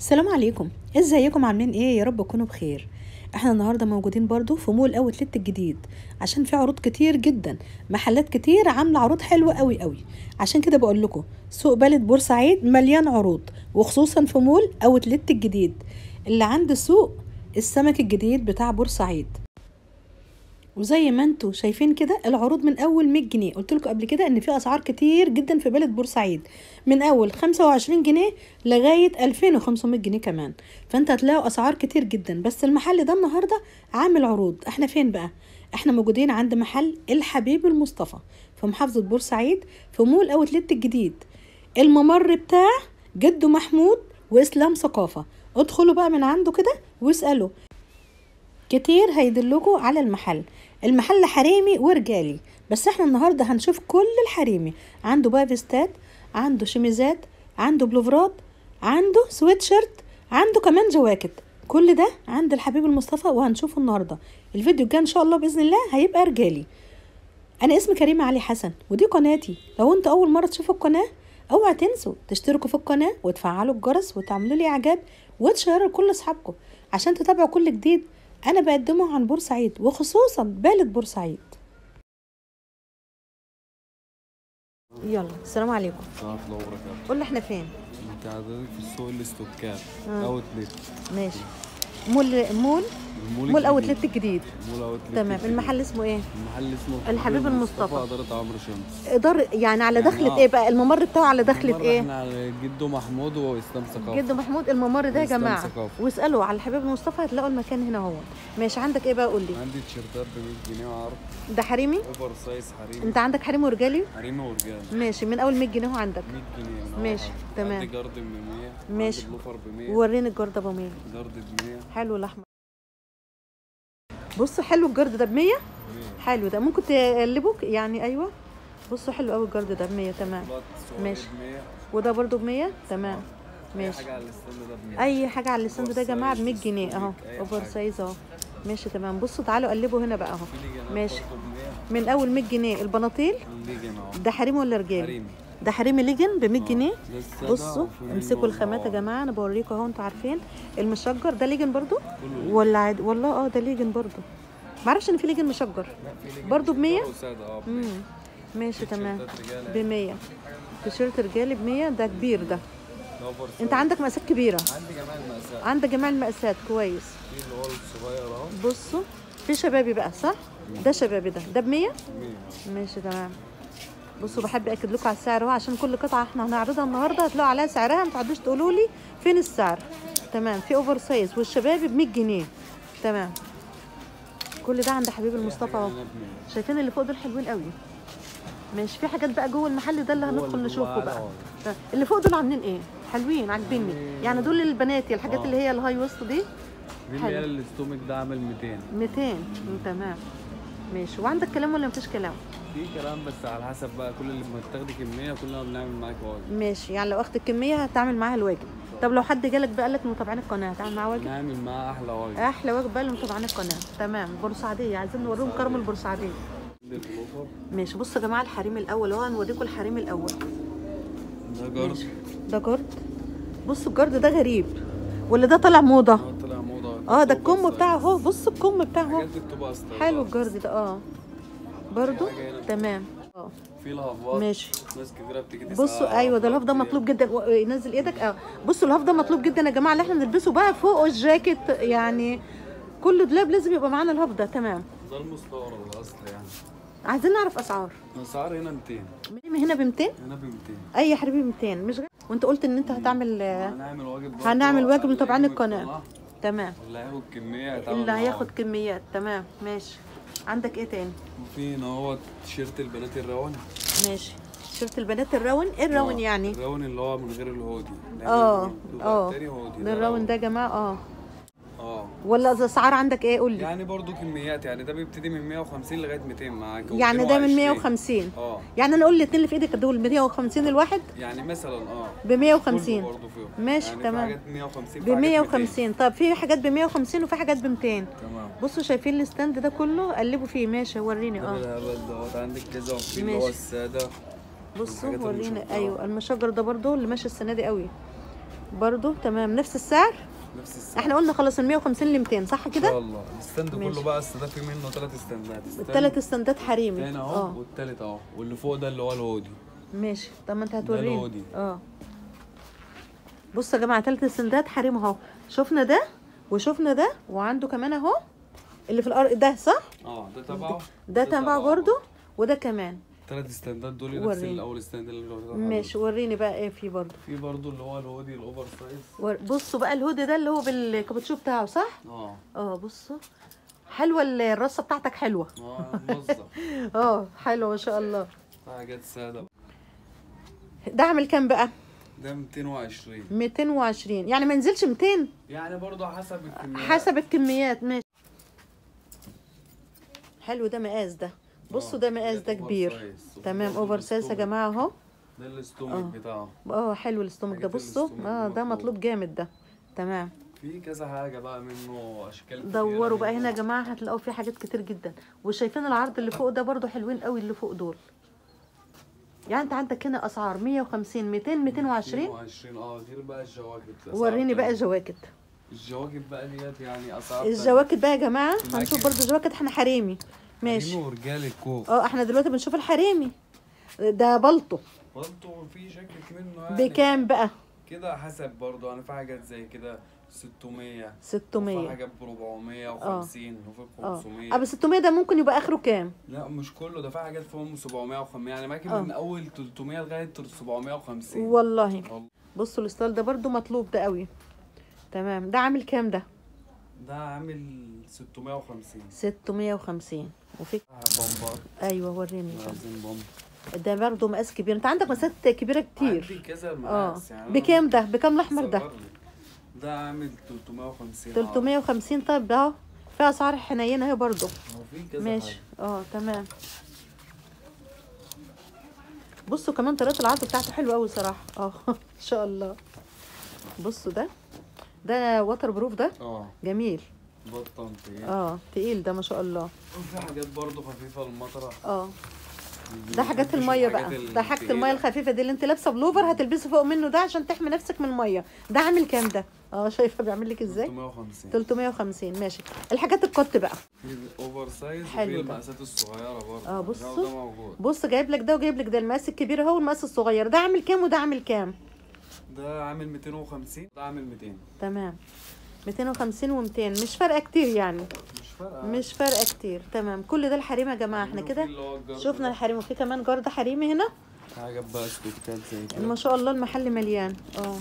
السلام عليكم ازيكم عاملين ايه يا رب تكونوا بخير احنا النهارده موجودين برضو في مول اوتلت الجديد عشان في عروض كتير جدا محلات كتير عامله عروض حلوه قوي قوي عشان كده بقول لكم سوق بلد بورسعيد مليان عروض وخصوصا في مول اوتلت الجديد اللي عند سوق السمك الجديد بتاع بورسعيد وزي ما انتوا شايفين كده العروض من اول 100 جنيه قلت لكم قبل كده ان في اسعار كتير جدا في بلد بورسعيد من اول 25 جنيه لغايه 2500 جنيه كمان فانت هتلاقوا اسعار كتير جدا بس المحل ده النهارده عامل عروض احنا فين بقى احنا موجودين عند محل الحبيب المصطفى في محافظه بورسعيد في مول اوتلت الجديد الممر بتاع جدو محمود واسلام ثقافه ادخلوا بقى من عنده كده واسالوا كتير هيدلكوا على المحل المحل حريمي ورجالي بس احنا النهارده هنشوف كل الحريمي عنده بقى فيستات عنده شميزات عنده بلوفرات عنده سويتشيرت عنده كمان جواكت كل ده عند الحبيب المصطفى وهنشوفه النهارده الفيديو الجاي ان شاء الله باذن الله هيبقى رجالي انا اسمي كريمه علي حسن ودي قناتي لو انت اول مره تشوفوا القناه اوعى تنسوا تشتركوا في القناه وتفعلوا الجرس وتعملوا لي اعجاب وتشيروا لكل اصحابكم عشان تتابعوا كل جديد انا بقدمه عن بورسعيد وخصوصا بلد بورسعيد يلا السلام عليكم ورحمة الله وبركاته قول لي احنا فين انت حضرتك في السوق الاستوكات آه. اوتلت ماشي مول مول المول مول الجديد. اوتلت الجديد مول اوتلت تمام الجديد. المحل اسمه ايه المحل اسمه الحبيب المصطفى. اداره عمرو شمس إدار يعني على يعني دخلة آه. ايه بقى الممر بتاعه على دخلة مرة ايه احنا على جدو محمود واسلام ثقافه جد محمود الممر ده يا وإسلام جماعه ثقافة. واسالوا على الحبيب المصطفى هتلاقوا المكان هنا هو ماشي عندك ايه بقى قول لي عندي تيشيرتات ب 100 جنيه وعرض ده حريمي اوفر سايز حريمي انت عندك حريمي ورجالي حريمي ورجال ماشي من اول 100 جنيه هو عندك 100 جنيه من أول ماشي، حاجة. تمام. عندي جارد ب 100 ماشي. عندي بلوفر ب 100 وريني الجرد ابو 100 جارد ب 100 حلو الاحمر بصوا حلو الجرد ده ب 100 حلو ده ممكن تقلبه يعني ايوه بصوا حلو قوي الجرد ده ب 100 تمام ماشي. ب 100 وده برضو ب 100 تمام اي ماشي حاجه على الستاند ده ب 100 اي حاجه على الستاند ده يا جماعه ب 100 سايز، جنيه اهو ستريك، أي اوفر حاجة. سايز اهو ماشي تمام بصوا تعالوا قلبوا هنا بقى اهو في ليجنات ماشي. برضه ب 100 من اول 100 جنيه البناطيل الليجن اهو ده حريمي ولا رجالي حريمي ده حريمي ليجن ب 100 جنيه ده السادة بصوا وفي منه امسكوا الخامات يا النوع. جماعه انا بوريكم اهو انتوا عارفين المشجر ده ليجن برضو كله ولا عادي والله اه ده ليجن برضو معرفش ان في ليجن مشجر لا، في ليجن برضه ب 100 شجر وسادة، اه ب 100. امم ماشي تمام تيشيرتات رجالة ب 100 تيشيرت رجالي ب 100 ده كبير ده ده أوفر انت سايز. عندك مقاسات كبيره عندي كمان مقاسات عندك جميع المقاسات كويس في اللي هو الصغير اهو بصوا في شبابي بقى صح ده شبابي ده ده ب 100 100 ماشي تمام بصوا بحب اكد لكم على السعر اهو عشان كل قطعه احنا هنعرضها النهارده هتلاقوا عليها سعرها ما تقعدوش تقولوا لي فين السعر تمام في اوفر سايز والشبابي ب 100 جنيه تمام كل ده عند حبيب المصطفى اهو هنا ب 100. شايفين اللي فوق دول حلوين قوي ماشي في حاجات بقى جوه المحل ده اللي هو هندخل اللي نشوفه جوه بقى على ده. اللي فوق دول عاملين ايه حلوين عاجبيني يعني دول للبنات الحاجات آه. اللي هي الهاي وسط دي دي اللي حلو. هي الاستومك ده عامل 200 200 تمام ماشي وعندك كلام ولا مفيش كلام في كلام بس على حسب بقى كل اللي ما تاخدي كميه كلنا بنعمل معاك واجب ماشي يعني لو اخدت الكميه هتعمل معاها الواجب طب لو حد جالك بقى قال لك متابعين القناه هتعمل معاه واجب نعمل معاه احلى واجب احلى واجب بقى لمتابعين القناه تمام بورسعيديه عايزين نوريهم كرم البورسعيديه عندي البلوفر ماشي بصوا يا جماعه الحريم الاول اهو هنوريكم الحريم الاول ده جارد ده جرد بصوا الجرد ده غريب ولا ده طالع موضه هو طلع موضه اه ده أوفر الكم سايز. بتاعه اهو بصوا الكم بتاعه اهو الحاجات دي بتبقى استيراد. حلو الجرد ده اه برضو تمام اه في الهفوات ماشي ناس كتيره بتيجي تسأل بصوا على ايوه ده الهفوات الهاف ده دي. مطلوب جدا و- نزل ايدك اه بصوا الهاف ده مطلوب جدا يا جماعه اللي احنا نلبسه بقى فوق الجاكيت يعني كل دولاب لازم يبقى معانا الهاف ده تمام ده المستورد الاصل يعني عايزين نعرف اسعار الاسعار هنا 200 من هنا ب 200 هنا ب 200 اي حبيبي 200 مش غير وانت قلت ان انت هتعمل آه، هنعمل واجب برضه هنعمل واجب على لمتابعين اللي القناه يهمك تمام اللي هياخد كميه هيتعامل اللي معاه هياخد واجب. كميات تمام ماشي عندك ايه تاني وفي هنا هو تيشيرت البنات الراون ماشي شفت البنات الراون ايه الراون آه، يعني الراون اللي هو من غير الهودي لأن اه الراون بيبقى اه التاني هودي ده الراون ده يا جماعه اه اه ولا الاسعار عندك ايه قول لي يعني برضو كميات يعني ده بيبتدي من 150 لغايه 200 معاك يعني ده من 220. 150 اه يعني انا اقول الاثنين اللي في ايدك دول 150 الواحد يعني مثلا اه ب كله 150 برضو فيهم ماشي، يعني تمام. في حاجات 150 ب في حاجات 200. 150 طب في حاجات ب 150 وفي حاجات ب 200 تمام بصوا شايفين الستاند ده كله قلبوا فيه ماشي وريني ده اه بالهبل دوت عندك كذا وفي اللي هو ماشي. الساده بصوا الحاجات وريني المشجرة. ايوه المشجر ده برضو اللي ماشي السنه دي قوي برضو تمام نفس السعر نفس السعر احنا قلنا خلاص من 150 ل 200 صح ان كده شاء الله الستاند ماشي. كله بقى الستاند في منه ثلاث ستاندات ستاند الثلاث استندات حريمي تاني اهو اه والتالت اهو واللي فوق ده اللي هو الهودي ماشي طب ما انت ده هتوريني الهودي. اه بصوا يا جماعه ثلاث استندات حريم اهو شفنا ده وشفنا ده وعنده كمان اهو اللي في الارض ده صح اه ده تبعه ده تبعه برضو وده كمان الثلاث ستاندات دول نفس وريني. الاول ستاند اللي هو ماشي وريني بقى ايه في برضو في برضو اللي هو الهودي الاوفر سايز ور- بصوا بقى الهودي ده اللي هو بالكابتشو بتاعه صح اه اه بصوا حلوه ال- الرصه بتاعتك حلوه اه موظف اه حلوه ما شاء الله حاجات ساده ده عامل كام بقى ده 220 220 يعني ما ينزلش 200 يعني برضو حسب الكميات حسب الكميات ماشي حلو ده مقاس ده بصوا آه، ده مقاس حاجات ده أوفر كبير سايز. تمام وبرضو اوفر سايز يا الاستومك. جماعه اهو ده الاستومك بتاعه اه حلو الاستومك ده حاجات بصوا الاستومك اه دي ده مطلوب. مطلوب جامد ده تمام في كذا حاجه بقى منه اشكال كتيرة دوروا بقى منه. هنا يا جماعه هتلاقوا فيه حاجات كتير جدا وشايفين العرض اللي فوق ده برضو حلوين قوي اللي فوق دول يعني انت عندك هنا اسعار 150 200 220 220 اه غير بقى الجواكت أسعار وريني بقى تانية. جواكت الجواكت بقى ديت يعني اسعار الجواكت بقى يا جماعه معاكي. هنشوف برضو جواكت احنا حريمي ماشي ماشي ورجال الكوف اه احنا دلوقتي بنشوف الحريمي ده بلطو برضه في شكل منه يعني بكام بقى كده حسب برضه انا في حاجات زي كده 600 في 600 حاجات ب 450 وفي ب اه 500 ابو 600 ده ممكن يبقى اخره كام لا مش كله ده في حاجات فيهم 750 يعني معاكي اه. من اول 300 لغايه 750 والله والله. بصوا الستايل ده برضو مطلوب ده قوي تمام ده عامل كام ده ده عامل 650 650 وفي بمبار ايوه وريني عايزين بمبار ده برضو مقاس كبير انت عندك مقاسات كبيره عندي كتير كذا اه مقاس يعني أنا بكام ده بكام الاحمر ده صغر لي. ده عامل 350 350 طب اهو في اسعار حنينه اهي برضو هو في كذا ماشي حاجة. اه تمام بصوا كمان طريقه العرض بتاعته حلوه قوي صراحه اه ان شاء الله بصوا ده ده واتر بروف ده اه جميل بطن تقيل اه تقيل ده ما شاء الله وفي حاجات برضه خفيفه المطره اه ده حاجات الميه بقى ده حاجه الميه الخفيفه دي اللي انت لابسه بلوفر هتلبسي فوق منه ده عشان تحمي نفسك من الميه ده عامل كام ده اه شايفه بيعمل لك ازاي 350 350 ماشي الحاجات القط بقى في اوفر سايز حلو وفي ده. المقاسات الصغيره برضه اه، ده بصوا. وده موجود بص جايب لك ده وجايب لك ده المقاس الكبير اهو والمقاس الصغير ده عامل كام وده عامل كام ده عامل 250 ده عامل 200 تمام 250 و200 مش فارقه كتير يعني مش فارقه مش فارقه كتير تمام كل ده الحريم يا جماعه احنا وفي كده اللي هو الجرد شفنا ده. الحريم وفي كمان جرد حريمي هنا حاجات بقى استوكات زي كده ما شاء الله المحل مليان اه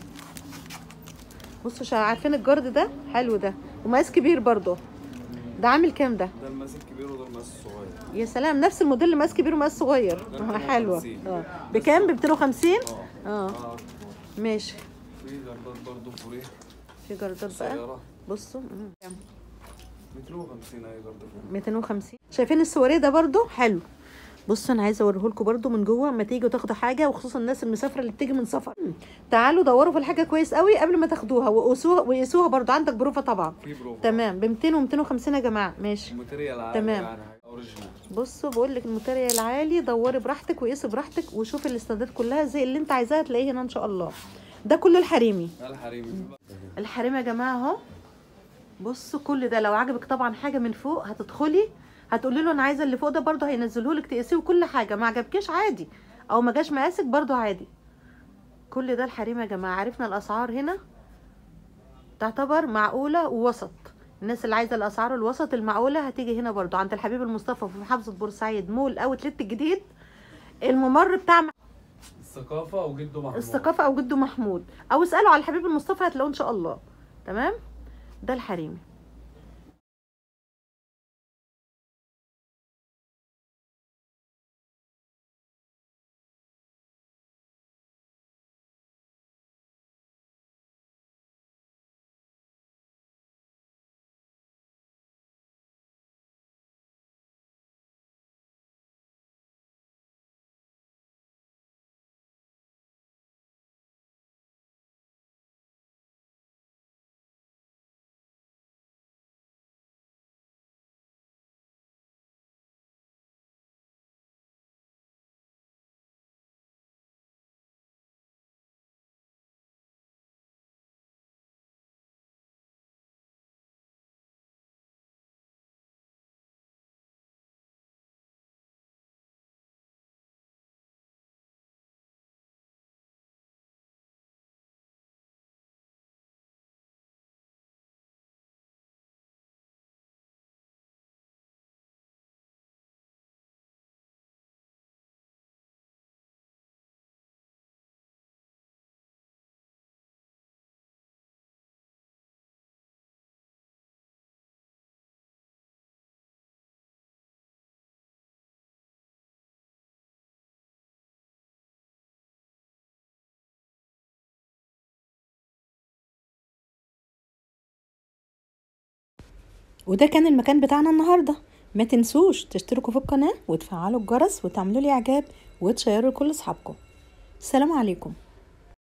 بصوا شا- عارفين الجرد ده حلو ده ومقاس كبير برضه ده عامل كام ده ده المقاس الكبير وده المقاس الصغير يا سلام نفس الموديل اللي مقاس كبير ومقاس صغير ده آه، حلوه 250. اه بكام ب 250 اه اه اه ماشي في جردات برضه فوريه في جردات بقى قصيره بصوا مم. كام؟ 250 اي جرده فوريه 250 شايفين السواريه ده برضو حلو بصوا انا عايزه اوريه لكم برضو من جوه اما تيجوا تاخدوا حاجه وخصوصا الناس المسافره اللي بتيجي من سفر تعالوا دوروا في الحاجه كويس قوي قبل ما تاخدوها وقيسوها وقيسوها برضو عندك بروفه طبعا في بروفا تمام ب 200 و 250 يا جماعه ماشي الماتيريال عالي تمام. يعني حاجة اوريجينال بصوا بقول لك الماتيريال العالي دوري براحتك وقيسي براحتك وشوفي الاستندات كلها زي اللي انت عايزاها تلاقيه هنا ان شاء الله ده كل الحريمي ده الحريمي الحريم يا جماعه اهو بصوا كل ده لو عجبك طبعا حاجه من فوق هتدخلي هتقولي له انا عايزه اللي فوق ده برضه هينزله لك تقيسيه وكل حاجه ما عجبكيش عادي او ما جاش مقاسك برضه عادي كل ده الحريم يا جماعه عرفنا الاسعار هنا تعتبر معقوله ووسط الناس اللي عايزه الاسعار الوسط المعقوله هتيجي هنا برضه عند الحبيب المصطفى في محافظه بورسعيد مول اوتلت الجديد الممر بتاع الثقافه وجده محمود الثقافه او جده محمود او اسالوا على الحبيب المصطفى هتلاقوه ان شاء الله تمام ده الحريمي وده كان المكان بتاعنا النهاردة ما تنسوش تشتركوا في القناة وتفعلوا الجرس وتعملوا لي اعجاب وتشيروا لكل اصحابكم السلام عليكم